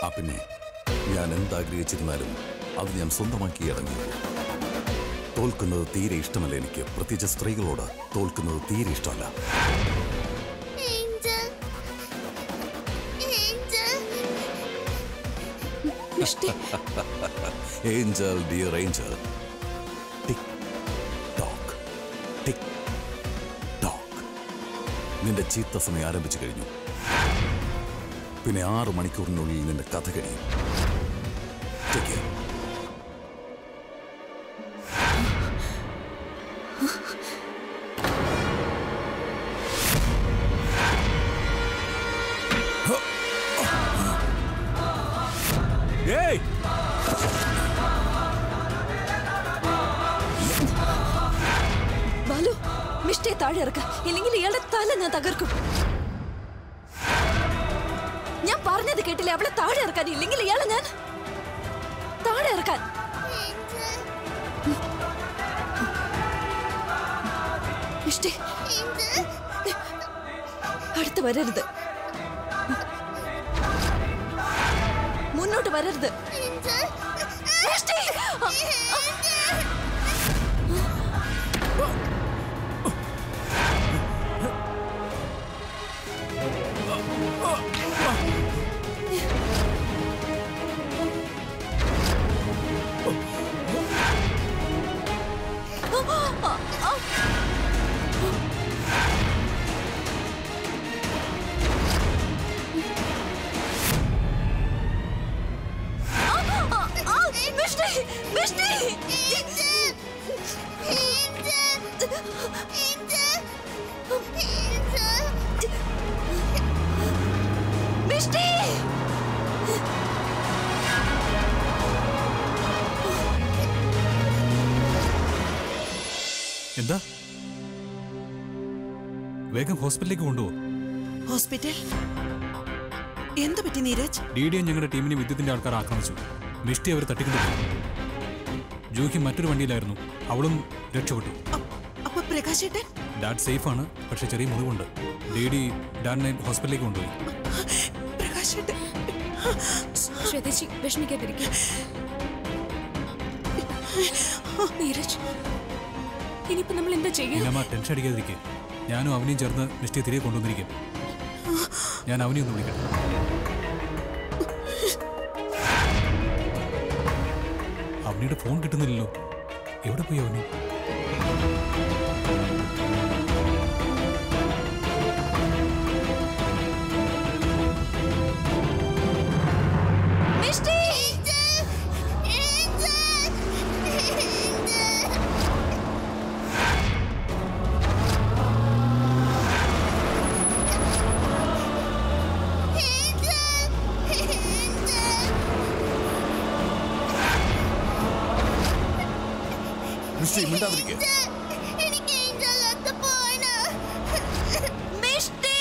ആ പിന്നെ ഞാൻ എന്താഗ്രഹിച്ചിരുന്നാലും അത് ഞാൻ സ്വന്തമാക്കി ഇറങ്ങി തോൽക്കുന്നത് തീരെ ഇഷ്ടമല്ല എനിക്ക് പ്രത്യേകിച്ച് സ്ത്രീകളോട് തോൽക്കുന്നത് തീരെ ഇഷ്ടമല്ല angel angel Mishti angel dear angel TikTok TikTok നിന്റെ ചീത്ത സമയം ആരംഭിച്ചു കഴിഞ്ഞു പിന്നെ ആറ് മണിക്കൂറിനുള്ളിൽ നിന്റെ കഥ കഴിയും Take care. ഏയ് ബാലു മിഷ്ടിയെ താഴെ ഇറക്ക ഇല്ലെങ്കിൽ ഇയാളുടെ തല ഞാൻ തകർക്കും ഞാൻ പറഞ്ഞത് കേട്ടില്ലേ അവളെ താഴെ ഇറക്കാൻ ഇല്ലെങ്കിൽ ഇയാളെ ഞാൻ താഴെ ഇറക്കാൻ ഏഞ്ചൽ മിഷ്ടി ഏഞ്ചൽ അടുത്ത് വരരുത് മുന്നോട്ട് വരരുത് ഏഞ്ചൽ മിഷ്ടി! ആ, ആ, ആ, മിഷ്ടി! മിഷ്ടി! മിഷ്ടി! എന്താ വേഗം ഹോസ്പിറ്റലിലേക്ക് കൊണ്ടുപോകും ഹോസ്പിറ്റൽ എന്തു പറ്റി നീരജ് ഡി ഡി ഞങ്ങളുടെ ടീമിനെ വിദ്യുത്തിന്റെ ആൾക്കാർ ആക്രമിച്ചു മിഷ്ടി അവർ തട്ടിക്കൊണ്ടുപോയി ജൂഹി മറ്റൊരു വണ്ടിയിലായിരുന്നു അവളും രക്ഷപ്പെട്ടു അ- അപ്പൊ പ്രകാശേട്ടൻ ഡാഡ് സേഫാണ് പക്ഷെ ചെറിയ മുറിവുണ്ട് ഡി ഡി ഡാഡിനെ ഹോസ്പിറ്റലിലേക്ക് കൊണ്ടുപോയി പ്രകാശേട്ടൻ ശ്വേതേച്ചി വിഷമിക്കാതിരിക്കും നീരജ് ഇനിയിപ്പോ നമ്മൾ എന്താ ചെയ്യുക ഇല്ലമ്മ ടെൻഷൻ അടിക്കാതിരിക്കുക ഞാനും അവനെയും ചേർന്ന് മിഷ്ടിയെ തിരികെ കൊണ്ടുവന്നിരിക്കും ഞാൻ അവനെ ഒന്ന് വിളിക്കട്ടെ അവനിയുടെ ഫോൺ കിട്ടുന്നില്ലല്ലോ എവിടെ പോയി അവന് മിഷ്ടി മിഷ്ടി മിണ്ടാതിരിക്കുക എനിക്ക് ഏഞ്ചൽ അത്ത് പോണം മിഷ്ടി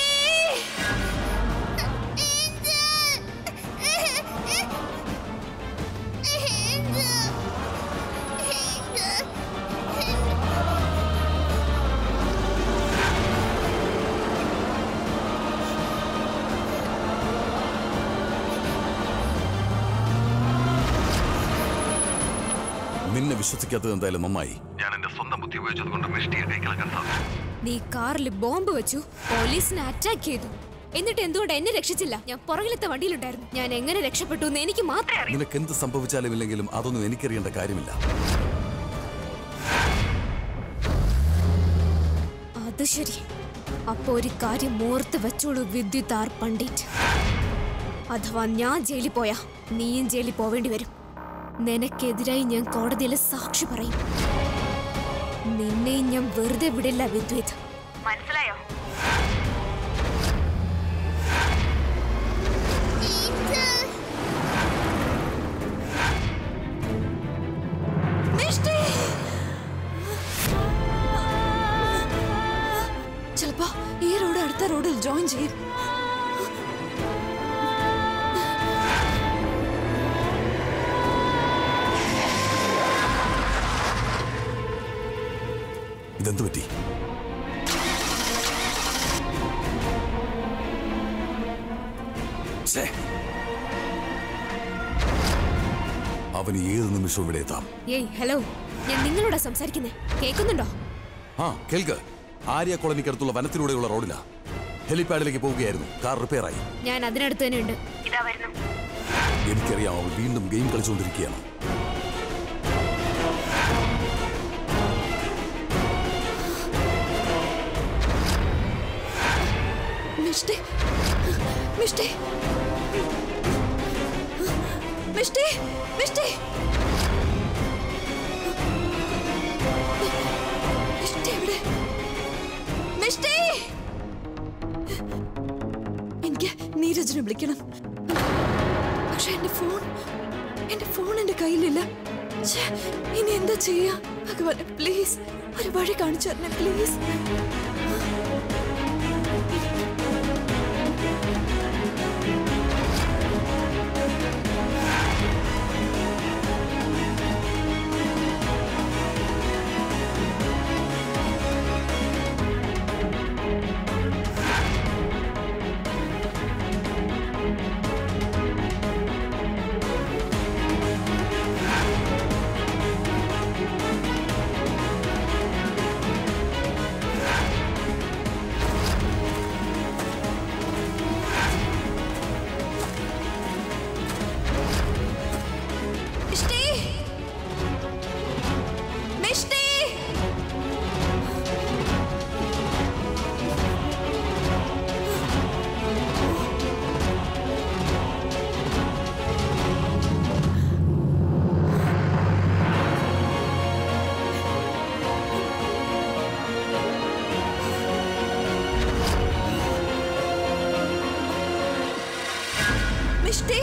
നിന്നെ വിശ്വസിക്കാത്തത് എന്തായാലും നന്നായി ഞാൻ എന്റെ സ്വന്തം ബുദ്ധി ഉപയോഗിച്ചത് കൊണ്ട് മിഷ്ടിയെ കൈക്കലാക്കാൻ സാധിച്ചു നീ കാറിൽ ബോംബ് വെച്ചു പോലീസിനെ അറ്റാക്ക് ചെയ്തു എന്നിട്ട് എന്തുകൊണ്ട് എന്നെ രക്ഷിച്ചില്ല ഞാൻ പുറകിലത്തെ വണ്ടിയിലുണ്ടായിരുന്നു ഞാൻ എങ്ങനെ രക്ഷപ്പെട്ടു എന്ന് എനിക്ക് മാത്രമേ അറിയൂ നിനക്ക് എന്ത് സംഭവിച്ചാലും ഇല്ലെങ്കിലും അതൊന്നും എനിക്കറിയേണ്ട കാര്യമില്ല അത് ശരി അപ്പൊ ഒരു കാര്യം ഓർത്ത് വെച്ചോളൂ വിദ്യുത് ആർ പണ്ഡിറ്റ് അഥവാ ഞാൻ ജയിലിൽ പോയാ നീയും ജയിലിൽ പോവേണ്ടി വരും നിനക്കെതിരായി ഞാൻ കോടതിയിൽ സാക്ഷി പറയും നിന്നെയും ഞാൻ വെറുതെ വിടില്ല വിദ്യുത് മനസ്സിലായോ മിഷ്ടി ചിലപ്പോ ഈ റോഡ് അടുത്ത റോഡിൽ ജോയിൻ ചെയ്യും ഇതെന്തു പറ്റി ഛേ, അവന് ഏത് നിമിഷവും ഇവിടെ എത്താം ഏയ് ഹലോ ഞാൻ നിങ്ങളോടാ സംസാരിക്കുന്നേ കേൾക്കുന്നുണ്ടോ ആ കേൾക്ക് ആര്യ കോളനിക്കടുത്തുള്ള വനത്തിലൂടെയുള്ള റോഡിലാ ഹെലിപാഡിലേക്ക് പോവുകയായിരുന്നു കാർ റിപ്പയർ ആയി ഞാൻ അതിനടുത്ത് തന്നെ ഉണ്ട് എനിക്കറിയാം അവൾ വീണ്ടും ഗെയിം കളിച്ചുകൊണ്ടിരിക്കുകയാണ് മിഷ്ടി മിഷ്ടി മിഷ്ടി മിഷ്ടി മിഷ്ടി എവിടെ മിഷ്ടി എനിക്ക് നീരജിനെ വിളിക്കണം പക്ഷെ എന്റെ ഫോൺ എന്റെ ഫോൺ എന്റെ കയ്യിലില്ല ഛെ, ഇനി എന്താ ചെയ്യാ ഭഗവാനെ പ്ലീസ് ഒരു വഴി കാണിച്ചു തരണേ പ്ലീസ് മിഷ്ടി മിഷ്ടി മിഷ്ടി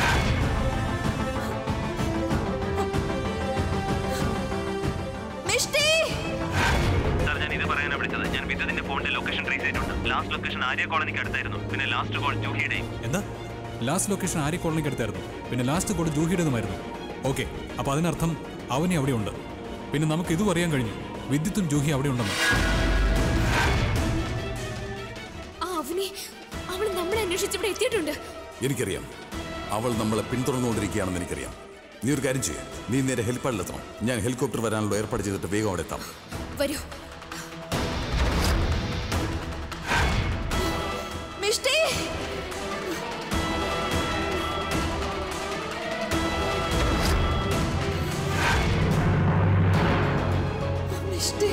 മിഷ്ടി സാർ ഞാൻ ഇത് പറയാനാണ് വിളിച്ചത് ഞാൻ വിദ്യുതിന്റെ ഫോണിന്റെ ലൊക്കേഷൻ ട്രേസ് ചെയ്തിട്ടുണ്ട് ലാസ്റ്റ് ലൊക്കേഷൻ ആര്യ കോളനിക്ക് അടുത്തായിരുന്നു പിന്നെ ലാസ്റ്റ് കോൾ ജൂഹിയുടെയും എന്താ ലാസ്റ്റ് ലൊക്കേഷൻ ആര്യ കോളനിക്ക് അടുത്തായിരുന്നു പിന്നെ ലാസ്റ്റ് കോൾ ജൂഹിയുടേതുമായിരുന്നു ഓക്കെ അപ്പൊ അതിനർത്ഥം അവനെ അവിടെ ഉണ്ട് പിന്നെ നമുക്ക് ഇതും അറിയാൻ കഴിഞ്ഞു വിദ്യുത്തും ജൂഹി അവിടെ ഉണ്ടെന്ന് ആ അവനെ അവൾ നമ്മളെ അന്വേഷിച്ച് ഇവിടെ എത്തിയിട്ടുണ്ട് എനിക്കറിയാം അവൾ നമ്മളെ പിന്തുടർന്നുകൊണ്ടിരിക്കുകയാണെന്ന് എനിക്കറിയാം നീ ഒരു കാര്യം ചെയ്യ നീ നേരെ ഹെലിപ്പാഡിലെത്തണം ഞാൻ ഹെലികോപ്റ്റർ വരാനുള്ള ഏർപ്പാട് ചെയ്തിട്ട് വേഗം അവിടെ എത്താം വരൂ മിഷ്ടി മിഷ്ടി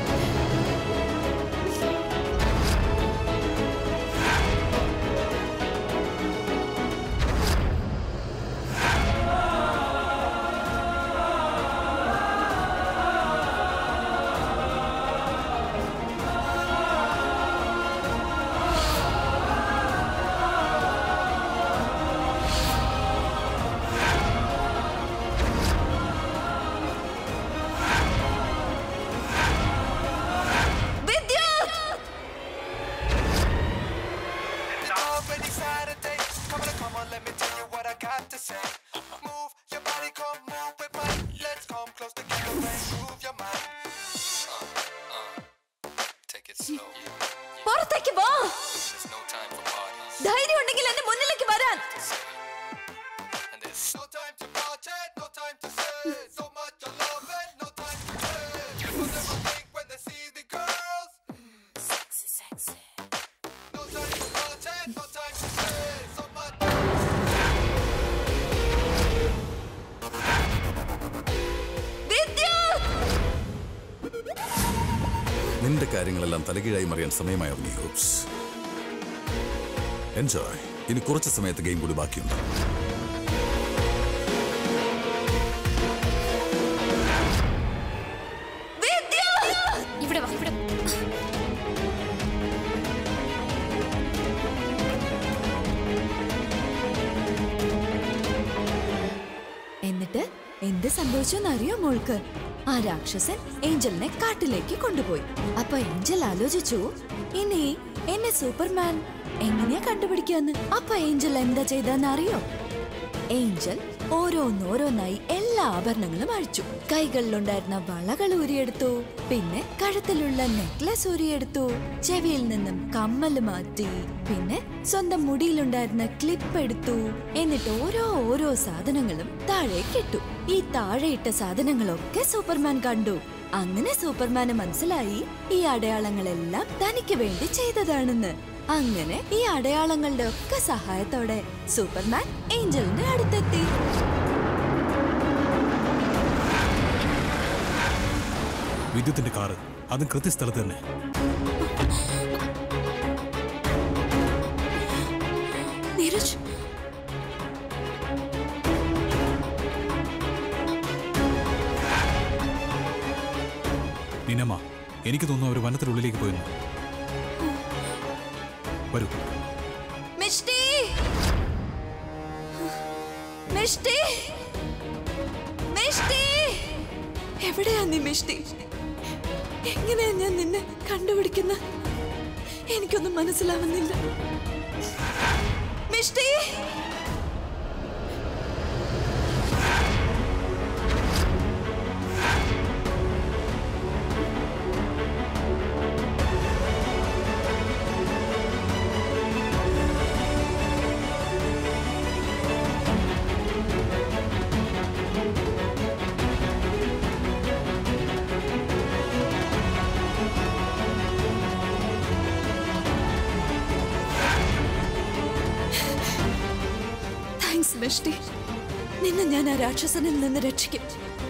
വിദ്യുത് It's already Saturday. Come on, come on, let me tell you what I got to say. Move your body, come move with mine. Let's come close together and move your mind. Take it slow. പുറത്തേക്ക് വാ There's no time for parties. ധൈര്യം ഉണ്ടെങ്കിൽ എന്റെ മുന്നിലേക്ക് വരാൻ And there's No time to party, no time to say. So much of love and no time to play. People never think when they see the girls. Sexy, sexy. No time to party, no time to say. So much. വിദ്യുത് നിന്റെ കാര്യങ്ങളെല്ലാം തലകീഴായി മറിയാൻ സമയമായി അവനി hops enjoy ഇനി കുറച്ച് സമയത്ത് game കൂടി ബാക്കിയുണ്ട് വിദ്യുത് ഇവിടെ വാ ഇവിടെ എന്നിട്ട് എന്ത് സംഭവിച്ചെന്ന് അറിയോ മോൾക്ക് ആ രാക്ഷസൻ ഏഞ്ചലിനെ കാട്ടിലേക്ക് കൊണ്ടുപോയി അപ്പൊ ഏഞ്ചൽ ആലോചിച്ചു ഇനി എന്നെ സൂപ്പർമാൻ എങ്ങനെയാ കണ്ടുപിടിക്കാന്ന് അപ്പൊ ഏഞ്ചൽ എന്താ ചെയ്തെന്ന് അറിയോ ഏഞ്ചൽ ഓരോന്നോരോന്നായി എല്ലാ ആഭരണങ്ങളും അഴിച്ചു കൈകളിലുണ്ടായിരുന്ന വളകൾ ഊരിയെടുത്തു പിന്നെ കഴുത്തിലുള്ള നെക്ലസ് ഊരിയെടുത്തു ചെവിയിൽ നിന്നും കമ്മൽ മാറ്റി പിന്നെ സ്വന്തം മുടിയിലുണ്ടായിരുന്ന ക്ലിപ്പ് എടുത്തു എന്നിട്ട് ഓരോ ഓരോ സാധനങ്ങളും താഴേക്കിട്ടു ഈ താഴെയിട്ട സാധനങ്ങളൊക്കെ സൂപ്പർമാൻ കണ്ടു അങ്ങനെ സൂപ്പർമാന് മനസ്സിലായി ഈ അടയാളങ്ങളെല്ലാം തനിക്ക് വേണ്ടി ചെയ്തതാണെന്ന് അങ്ങനെ ഈ അടയാളങ്ങളുടെ ഒക്കെ സഹായത്തോടെ സൂപ്പർമാൻ ഏഞ്ചലിന്റെ അടുത്തെത്തി വിദ്യുത്തിന്റെ കാറ് അതും കൃത്യസ്ഥലത്ത് തന്നെ നീരജ് നിനമ്മ എനിക്ക് തോന്നുന്നു അവർ വനത്തിനുള്ളിലേക്ക് പോയിരുന്നു വരൂ മിഷ്ടി മിഷ്ടി മിഷ്ടി എവിടെയാ നീ മിഷ്ടി എങ്ങനെയാ ഞാൻ നിന്നെ കണ്ടുപിടിക്കുന്ന എനിക്കൊന്നും മനസ്സിലാവുന്നില്ല മിഷ്ടി താങ്ക്സ് മിഷ്ടി നിന്നെ ഞാൻ ആ രാക്ഷസനിൽ നിന്ന് രക്ഷിക്കും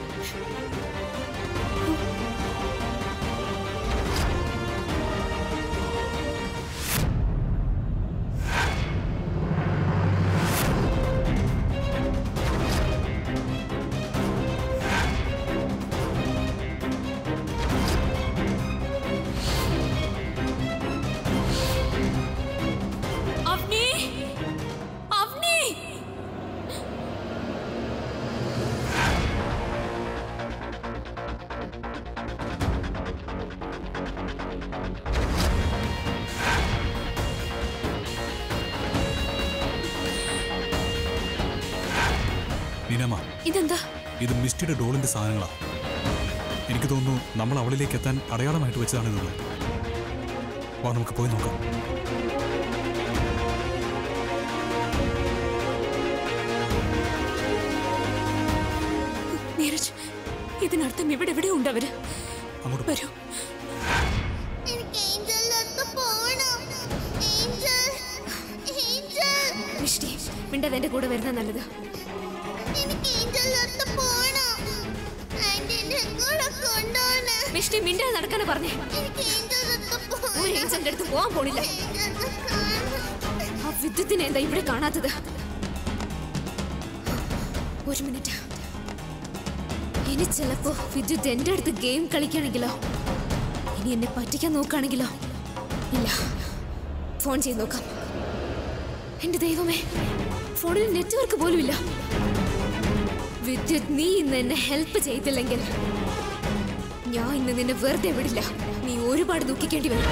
അവനി അവനി നിനമ്മ ഇതെന്താ ഇത് മിസ്റ്റിയുടെ ഡോളിന്റെ സാധനങ്ങളാ എനിക്ക് തോന്നുന്നു നമ്മൾ അവളിലേക്ക് എത്താൻ അടയാളമായിട്ട് വെച്ചതാണ് ഇതുള്ളത് വാ നമുക്ക് പോയി നോക്കാം നീരജ് ഇതിനർത്ഥം ഇവിടെ എവിടെ ഉണ്ട് അവര് അങ്ങോട്ട് വരൂ എനിക്ക് ഏഞ്ചലിന്റെ അടുത്ത് പോണം ഏഞ്ചൽ ഏഞ്ചൽ മിഷ്ടി മിണ്ടത് എന്റെ കൂടെ വരുന്ന നല്ലത് എനിക്ക് ഏഞ്ചലിന്റെ അടുത്ത് പോണം ആന്റി എന്നെ കൂടെ കൊണ്ടുപോണ് മിഷ്ടി മിണ്ടാതെ നടക്കാനാ പറഞ്ഞേ എനിക്ക് ഏഞ്ചലിന്റെ അടുത്ത് ഒരു പോണം ഏഞ്ചലിന്റെ അടുത്ത് പോകാൻ പോണില്ല ഏഞ്ചലിനെ കാണണം ആ വിദ്യുത്തിനെ എന്താ ഇവിടെ കാണാത്തത് ഒരു മിനിറ്റ് ഇനി ചിലപ്പോ വിദ്യുത്ത് എന്റെ അടുത്ത് ഗെയിം കളിക്കുകയാണെങ്കിലോ ഇനി എന്നെ പറ്റിക്കാൻ നോക്കുകയാണെങ്കിലോ ഇല്ല ഫോൺ ചെയ്ത് നോക്കാം എന്റെ ദൈവമേ ഫോണിൽ നെറ്റ്വർക്ക് പോലും ഇല്ല വിദ്യുത് നീ ഇന്ന് എന്നെ ഹെൽപ്പ് ചെയ്തില്ലെങ്കിൽ ഞാൻ ഇന്ന് നിന്നെ വെറുതെ വിടില്ല നീ ഒരുപാട് ദുഃഖിക്കേണ്ടി വരും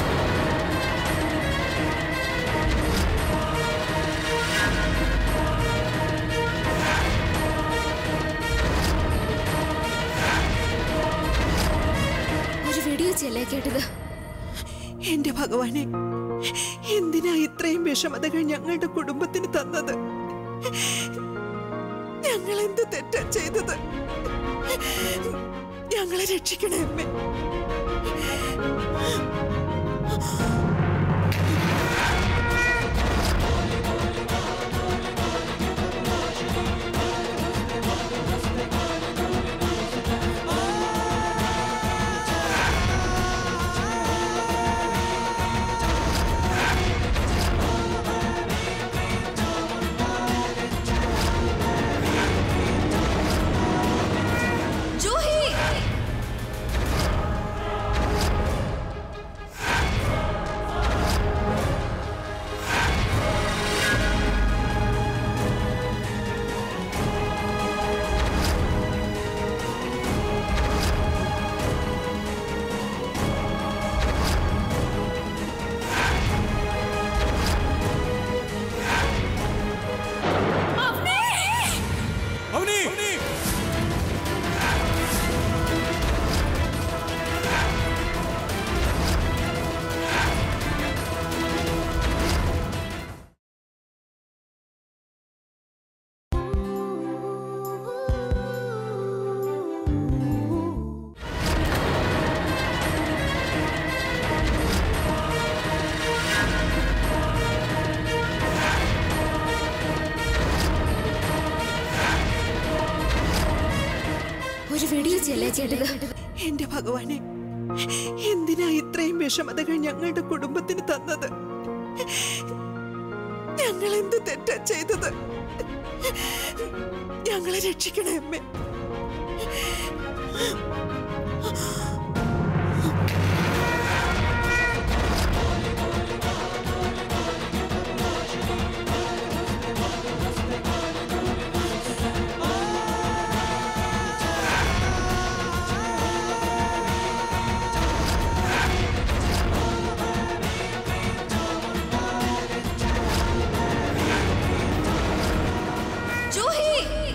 ഒരു വെടിയോ ചെല്ലേ കേട്ടത് എന്റെ ഭഗവാനെ എന്തിനാ ഇത്രയും വിഷമതകൾ ഞങ്ങളുടെ കുടുംബത്തിന് തന്നത് ഞങ്ങൾ എന്ത് തെറ്റാ ചെയ്തത് ഞങ്ങളെ രക്ഷിക്കണേ അമ്മേ ജൂഹി ഒരു വെടിവെച്ചല്ലേ ചെയ്തത് എന്റെ ഭഗവാനെ എന്തിനാ ഇത്രയും വിഷമതകൾ ഞങ്ങളുടെ കുടുംബത്തിന് തന്നത് ഞങ്ങൾ എന്ത് തെറ്റാ ചെയ്തത് ഞങ്ങളെ രക്ഷിക്കണേ അമ്മേ ജൂഹി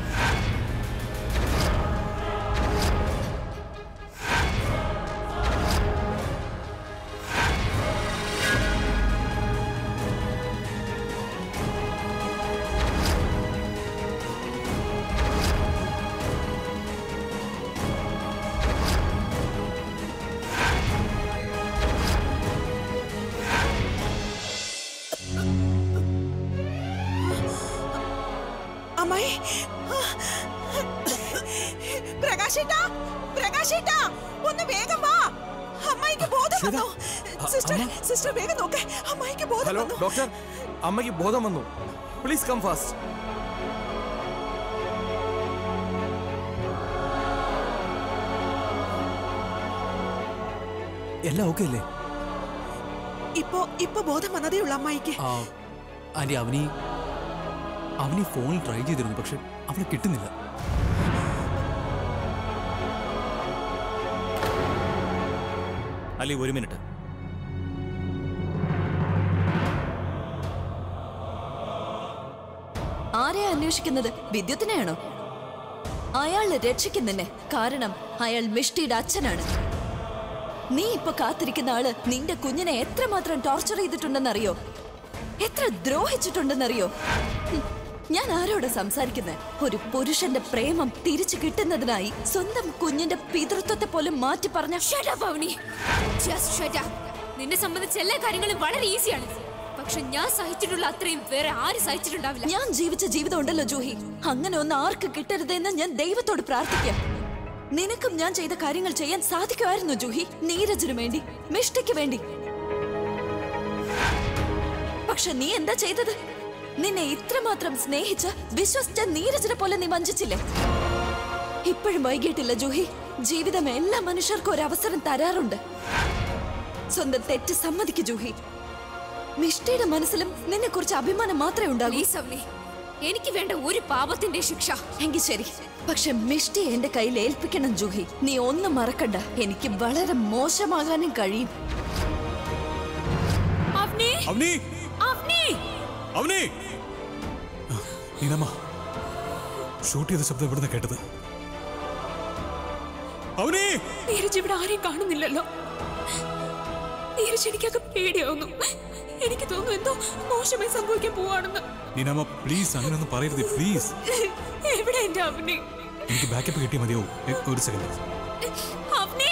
അമ്മായി പ്രകാശേട്ടാ പ്രകാശേട്ടാ ഒന്ന് വേഗം വാ അമ്മായിക്ക് ബോധം വന്നു സിസ്റ്റർ സിസ്റ്റർ വേഗം നോക്ക് അമ്മായിക്ക് ബോധം ഹലോ വന്നു ഡോക്ടർ അമ്മയ്ക്ക് ബോധം വന്നു പ്ലീസ് കം ഫാസ്റ്റ് എല്ലാം ഓക്കെ അല്ലേ ഇപ്പോ ഇപ്പൊ ബോധം വന്നതേ ഉള്ളു അമ്മായിക്ക് ആ ആന്റി അവനി അവനി ഫോണിൽ ട്രൈ ചെയ്തിരുന്നു പക്ഷെ അവളെ കിട്ടുന്നില്ല അലി ഒരു മിനിറ്റ് ആരെയാ അന്വേഷിക്കുന്നത് വിദ്യുത്തിനെയാണോ അയാൾ രക്ഷിക്കുന്നെന്നെ കാരണം അയാൾ മിഷ്ടിയുടെ അച്ഛനാണ് നീ ഇപ്പൊ കാത്തിരിക്കുന്ന ആള് നിന്റെ കുഞ്ഞിനെ എത്രമാത്രം ടോർച്ചർ ചെയ്തിട്ടുണ്ടെന്നറിയോ എത്ര ദ്രോഹിച്ചിട്ടുണ്ടെന്നറിയോ ഹും, ഞാൻ ആരോട് സംസാരിക്കുന്നത് ഒരു പുരുഷന്റെ പ്രേമം തിരിച്ചു കിട്ടുന്നതിനായി സ്വന്തം കുഞ്ഞിന്റെ പിതൃത്വത്തെ പോലും മാറ്റി പറഞ്ഞ Shut up, അവനി. Just shut up. നിന്നെ സംബന്ധിച്ച എല്ലാ കാര്യങ്ങളും വളരെ ഈസിയാണ് പക്ഷെ ഞാൻ സഹിച്ചിട്ടുള്ള അത്രയും വേറെ ആരും സഹിച്ചിട്ടുണ്ടാവില്ല ഞാൻ ജീവിച്ച ജീവിതം ഉണ്ടല്ലോ ജൂഹി അങ്ങനെ ഒന്ന് ആർക്ക് കിട്ടരുതെന്ന് ഞാൻ ദൈവത്തോട് പ്രാർത്ഥിക്കാം നിനക്കും ഞാൻ ചെയ്ത കാര്യങ്ങൾ ചെയ്യാൻ സാധിക്കുമായിരുന്നു ജൂഹി നീരജിനു വേണ്ടി മിഷ്ടയ്ക്ക് വേണ്ടി പക്ഷെ നീ എന്താ ചെയ്തത് നിന്നെ ഇത്രമാത്രം സ്നേഹിച്ച് വിശ്വസിച്ച നീരജിനെ പോലെ നീ വഞ്ചിച്ചില്ലേ ഇപ്പോഴും വൈകിട്ടില്ല ജൂഹി ജീവിതം എല്ലാ മനുഷ്യർക്കും ഒരു അവസരം തരാറുണ്ട് സ്വന്തം തെറ്റ് സമ്മതിക്കു ജൂഹി മിഷ്ടയുടെ മനസ്സിലും നിന്നെ കുറിച്ച് അഭിമാനം മാത്രമേ ഉണ്ടാകൂ പ്ലീസ് അവനി എനിക്ക് വേണ്ട ഒരു പാപത്തിന്റെ ശിക്ഷ എങ്കിൽ ശരി പക്ഷെ മിഷ്ടി എന്റെ കയ്യിൽ ഏൽപ്പിക്കണം ജൂഹി നീ ഒന്നും മറക്കണ്ട എനിക്ക് വളരെ മോശമാകാനും കഴിയും അവനി അവനി അവനി അവനി നീനമ്മ ഷൂട്ട് ചെയ്ത ശബ്ദം ഇവിടുന്ന് കേട്ടത് അവനി നീരജ് ഇവിടെ ആരെയും കാണുന്നില്ലല്ലോ നീരജ് എനിക്കൊക്കെ പേടിയാവുന്നു എനിക്ക് തോന്നുന്നു എന്തോ മോശമായി സംഭവിക്കാൻ പോവാണെന്ന് നീനമ്മ പ്ലീസ് അങ്ങനെയൊന്നും പറയരുത് പ്ലീസ് എവിടെ എന്റെ അവനെ എനിക്ക് ബാക്കപ്പ് കിട്ടിയാൽ മതിയാവും എ, ഒരു സെക്കൻഡ് അവനെ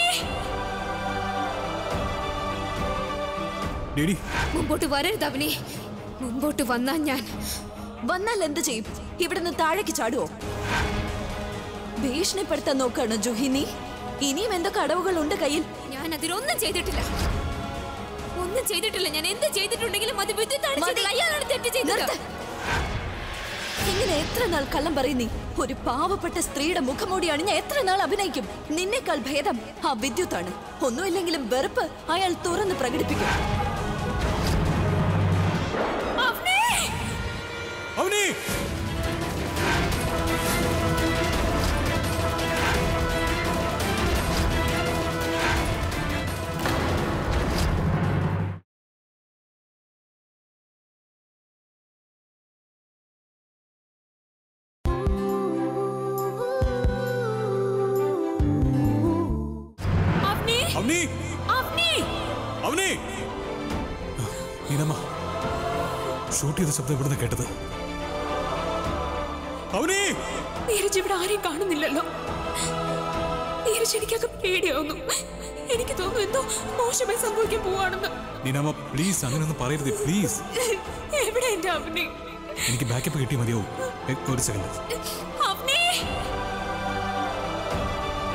ഡേഡി മുമ്പോട്ട് വരരുത് അവനെ മുമ്പോട്ട് വന്നാ ഞാൻ വന്നാൽ എന്ത് ചെയ്യും ഇവിടുന്ന് താഴേക്ക് ചാടുവോ ഭീഷണിപ്പെടുത്താൻ നോക്കാണ് ജൂഹി നീ ഇനിയും എന്തൊക്കെ അടവുകൾ ഉണ്ട് കയ്യിൽ ഞാൻ അതിലൊന്നും ചെയ്തിട്ടില്ല ഒന്നും ചെയ്തിട്ടില്ല ഞാൻ എന്ത് ചെയ്തിട്ടുണ്ടെങ്കിലും അത് വിദ്യുത്താണ് ചെയ്തത്. അയാളാണ് തെറ്റ് ചെയ്തത് നിർത്ത്. ഇങ്ങനെ എത്ര നാൾ കള്ളം പറയും നീ ഒരു പാവപ്പെട്ട സ്ത്രീയുടെ മുഖമൂടി അണിഞ്ഞ എത്ര നാൾ അഭിനയിക്കും നിന്നേക്കാൾ ഭേദം ആ വിദ്യുത്താണ് ഒന്നുമില്ലെങ്കിലും വെറുപ്പ് അയാൾ തുറന്ന് പ്രകടിപ്പിക്കും അവനി അവനെ അവനി അവനെ അവനി നീനമ്മ ഷൂട്ട് ചെയ്ത ശബ്ദം ഇവിടുന്ന് കേട്ടത് അവനി നീരജ് ഇവിടെ ആരെയും കാണുന്നില്ലല്ലോ നീരജ് എനിക്കൊക്കെ പേടിയാവുന്നു എനിക്ക് തോന്നുന്നു എന്തോ മോശമായി സംഭവിക്കാൻ പോവാണെന്ന് നീനമ്മ പ്ലീസ് അങ്ങനെയൊന്നും പറയരുത് പ്ലീസ് എവിടെ എന്റെ അവനെ എനിക്ക് ബാക്കപ്പ് കിട്ടിയാൽ മതിയാവും എ, ഒരു സെക്കൻഡ് അവനെ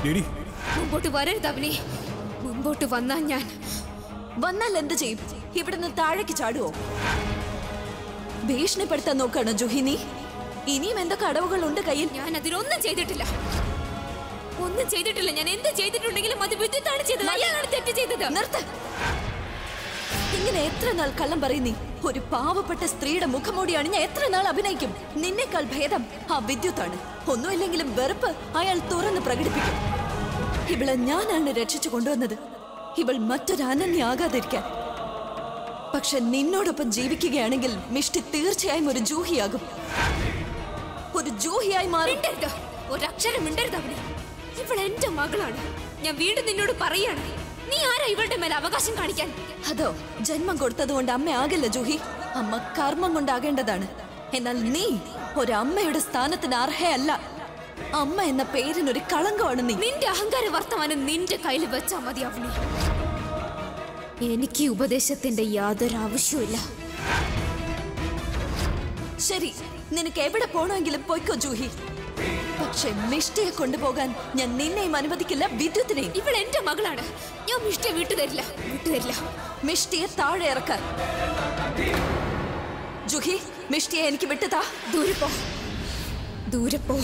ഡിഡി മുമ്പോട്ട് വരരുത് അവനെ മുമ്പോട്ട് വന്നാൽ ഞാൻ വന്നാൽ എന്ത് ചെയ്യും ഇവിടുന്ന് താഴേക്ക് ചാടുവോ ഭീഷണിപ്പെടുത്താൻ നോക്കാണോ ജുഹി നീ ഇനിയും എന്തൊക്കെ അടവുകളുണ്ട് കയ്യിൽ ഞാൻ അതിനൊന്നും ചെയ്തിട്ടില്ല ഒന്നും ചെയ്തിട്ടില്ല ഞാൻ എന്ത് ചെയ്തിട്ടുണ്ടെങ്കിലും അത് വിദ്യുത്താണ് ചെയ്തത് അയാളാണ് തെറ്റ് ചെയ്തത് നിർത്ത് ഇങ്ങനെ എത്ര നാൾ കള്ളം പറയും നീ ഒരു പാവപ്പെട്ട സ്ത്രീയുടെ മുഖംമൂടി അണിഞ്ഞ എത്ര നാൾ അഭിനയിക്കും നിന്നേക്കാൾ ഭേദം ആ വിദ്യുത്താണ് ഒന്നുമില്ലെങ്കിലും വെറുപ്പ് അയാൾ തുറന്ന് പ്രകടിപ്പിക്കും ഇവളെ ഞാനാണ് രക്ഷിച്ചു കൊണ്ടുവന്നത് ഇവൾ മറ്റൊരു അനന്യാകാതിരിക്കാൻ പക്ഷെ നിന്നോടൊപ്പം ജീവിക്കുകയാണെങ്കിൽ മിഷ്ടി തീർച്ചയായും ഒരു ജൂഹിയാകും ഒരു ജൂഹിയായി മാറും മിണ്ടരുത് ഒരക്ഷരം മിണ്ടരുത് അവനെ ഇവൾ എന്റെ മകളാണ് ഞാൻ വീണ്ടും നിന്നോട് പറയാണ് നീ ആരാ ഇവളുടെ മേലെ അവകാശം കാണിക്കാൻ അതോ ജന്മം കൊടുത്തതുകൊണ്ട് അമ്മ ആകില്ല ജൂഹി അമ്മ കർമ്മം കൊണ്ടാകേണ്ടതാണ് എന്നാൽ നീ ഒരമ്മയുടെ സ്ഥാനത്തിന് അർഹയല്ല അമ്മ എന്ന പേരിനൊരു കളങ്കമാണ് നീ നിന്റെ അഹങ്കാര വർത്തമാനം നിന്റെ കയ്യിൽ വെച്ചാ മതി അവനെ എനിക്ക് ഈ ഉപദേശത്തിന്റെ യാതൊരു ആവശ്യമില്ല ശരി നിനക്ക് എവിടെ പോണമെങ്കിലും പോയിക്കോ ജൂഹി പക്ഷെ മിഷ്ടിയെ കൊണ്ടുപോകാൻ ഞാൻ നിന്നെയും അനുവദിക്കില്ല വിദ്യുത്തിനെയും ഇവൾ എന്റെ മകളാണ് ഞാൻ മിഷ്ടിയെ വിട്ടുതരില്ല വിട്ടുതരില്ല മിഷ്ടിയെ താഴെ ഇറക്കാൻ ജുഹി മിഷ്ടിയെ എനിക്ക് വിട്ടുതാ ദൂരെ പോ ദൂരെ പോ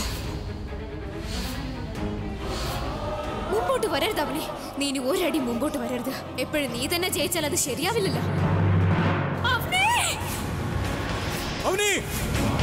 മുമ്പോട്ട് വരരുത് അവനെ നീ ഇനി ഒരടി മുമ്പോട്ട് വരരുത് എപ്പോഴും നീ തന്നെ ജയിച്ചാൽ അത് ശരിയാവില്ലല്ലോ അവനെ അവനെ